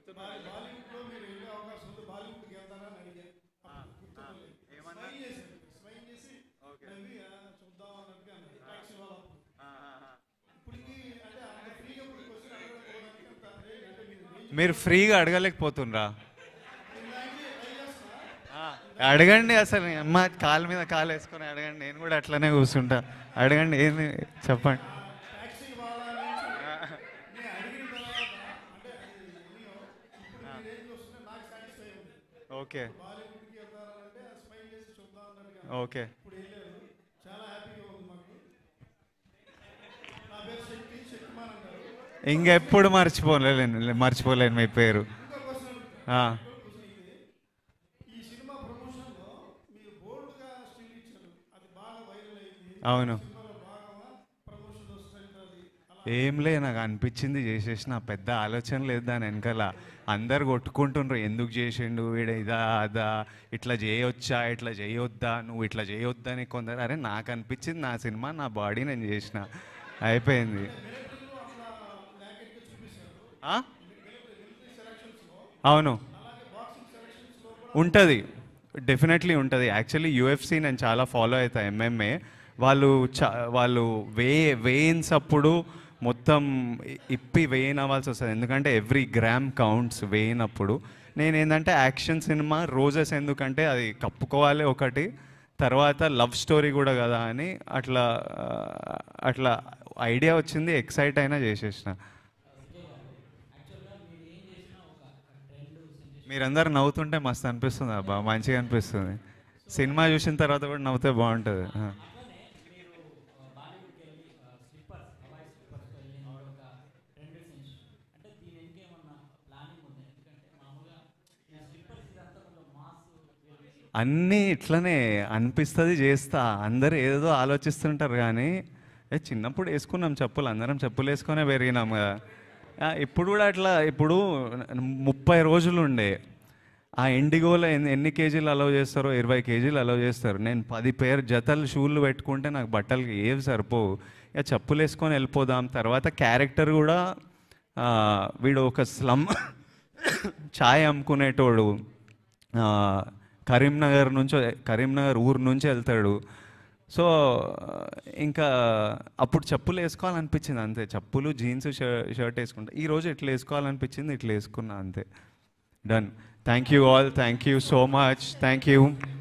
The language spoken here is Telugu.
చెప్తున్నారు బాలీవుడ్లో మీరు వెళ్ళే అవకాశం ఉంది బాలీవుడ్కి వెళ్తారా అని అడిగాను అప్పుడు గుర్తులేదు. ఏమన్నా? స్మైల్ చేశారు స్మైల్ చేసి ఓకే "రవి, ఆ, చూద్దాం అన్నట్టుగా అన్నది టాక్సీ వాళ్ళ ఆ, ఆ, ఆ. ఇప్పటికి అంటే అంత ఫ్రీగా ఇప్పుడు క్వశ్చన్ అడగకపోవడానికి అంత అదే అంటే మీరు range మీరు ఫ్రీగా అడగలేకపోతుండ్రా దానికి ట్రై చేస్తున్నా ఆ, అడగండి అసలు అమ్మ కాలు మీద కాలు వేసుకొని అడగండి నేను కూడా అట్లనే కూర్చుంటా అడగండి ఏంది చెప్పండి టాక్సీ వాళ్ళ నుంచి నేను అడిగిన తర్వాత అంటే అది ఎన్నో, ఇప్పుడు మీరు ఏం చూస్తున్నా నాకు సాటిస్ఫై ఉంది ఓకే బాలీవుడ్కి వెళ్తారంటే స్మైల్ చేసి చూద్దాం అన్నట్టుగా ఓకే ఇప్పుడు వెళ్ళారు చాలా హ్యాపీగా ఉంది మాకు నా పేరు శక్తి శక్తిమాన్ అంటారు ఇంకెప్పుడు మర్చిపోలేను మర్చిపోలేను మీ పేరు ఇంకో క్వశ్చన్ ఆ, ఈ సినిమా ప్రమోషన్లో మీరు బోల్డ్గా స్టిల్ ఇచ్చారు అది బాగా వైరల్ అయింది అవును సినిమాలో భాగమా ప్రమోషన్లో స్ట్రెంత్ అది అలా ఏం లే నాకు అనిపించింది చేసేసిన పెద్ద ఆలోచన లేదు దాని వెనకాల అందరు కొట్టుకుంటుండ్రు ఎందుకు చేసిండు వీడ ఇదా అదా ఇట్లా చేయొచ్చా ఇట్లా చేయొద్దా నువ్వు ఇట్లా చేయొద్దా అని కొందరు అరే నాకు అనిపించింది నా సినిమా నా బాడీ నేను చేసిన అయిపోయింది ఆ? అవును ఉంటుంది డెఫినెట్లీ ఉంటుంది యాక్చువల్లీ యూఎఫ్సి నేను చాలా ఫాలో అవుతా ఎంఎంఏ వాళ్ళు చా వాళ్ళు వే వేయిన్స్ అప్పుడు మొత్తం ఇ- ఇప్పి వేయిన్ అవ్వాల్సి వస్తుంది ఎందుకంటే ఎవ్రీ గ్రామ్ కౌంట్స్ వేయినప్పుడు నేను ఏంటంటే యాక్షన్ సినిమా రోజెస్ ఎందుకంటే అది కప్పుకోవాలి ఒకటి తర్వాత లవ్ స్టోరీ కూడా కదా అని అట్లా ఆ, అట్లా ఐడియా వచ్చింది ఎక్సైట్ అయినా చేసేసిన మీరందరూ నవ్వుతుంటే మస్తు అనిపిస్తుంది అబ్బా మంచిగా అనిపిస్తుంది సినిమా చూసిన తర్వాత కూడా నవ్వుతే బాగుంటుంది ఆ. అన్నీ ఇట్లనే అనిపిస్తుంది చేస్తా అందరు ఏదో ఆలోచిస్తుంటారు కానీ ఏ చిన్నప్పుడు వేసుకున్నాం చెప్పులు అందరం చెప్పులు వేసుకొనే పెరిగినాం కదా ఆ, ఇప్పుడు కూడా అట్లా ఇప్పుడు ముప్పై రోజులు ఉండే ఆ ఇండిగోలో ఎన్ని ఎన్ని కేజీలు అలౌ చేస్తారో ఇరవై కేజీలు అలౌ చేస్తారు నేను పది పేరు జతలు షూలు పెట్టుకుంటే నాకు బట్టలకి ఏవి సరిపోవు ఇక చెప్పులు వేసుకొని వెళ్ళిపోదాం తర్వాత క్యారెక్టర్ కూడా ఆ, వీడు ఒక స్లమ్ ఛాయ్ అమ్ముకునేటోడు ఆ, కరీంనగర్ నుంచి కరీంనగర్ ఊరు నుంచి వెళ్తాడు సో ఇంకా అప్పుడు చెప్పులు వేసుకోవాలనిపించింది అంతే చెప్పులు జీన్స్ షర్ట్ వేసుకుంటా ఈరోజు ఇట్లా వేసుకోవాలనిపించింది ఇట్లా వేసుకున్నా అంతే done thank you all thank you so much thank you